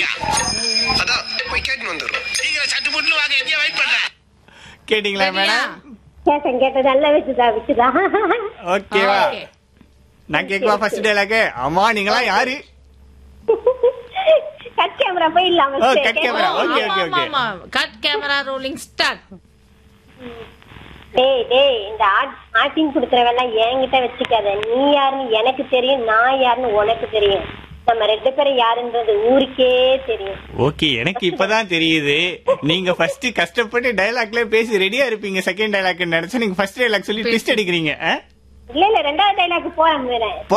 கேட்டியா அதான் போய் கேட்டுன்னு வந்துடுறோம் சீக்கிரம் சட்டு முட்டு வாங்க எங்கேயா வெயிட் பண்ற கேட்டீங்களா மேடம் கேட்டேன் கேட்டேன் நல்லா வச்சுதா வச்சுதா ஓகேவா Okay. நான் கேக்குவா ஃபர்ஸ்ட் டைலாக் அம்மா நீங்களாம் யாரு கட் கேமரா போயிடலாம் oh, cut camera. Okay, okay, okay. Cut camera rolling start டேய் டேய் இந்த ஆக்டிங் கொடுக்குறவெல்லாம் என்கிட்ட வச்சுக்காத நீ யாருன்னு எனக்கு தெரியும் நான் யாருன்னு உனக்கு தெரியும் நம்ம ரெண்டு பேரும் யாருன்றது ஊருக்கே தெரியும் ஓகே எனக்கு இப்பதான் தெரியுது நீங்க ஃபர்ஸ்ட் கஷ்டப்பட்டு டைலாக்ல பேசி ரெடியா இருப்பீங்க செகண்ட் டைலாக் நினைச்சா நீங்க ஃபர்ஸ்ட் டைலாக் சொல்லி ட்விஸ்ட் அடிக்கிறீங்க ஆ? இல்ல இல்ல ரெண்டாவது டைலாக் போறேன்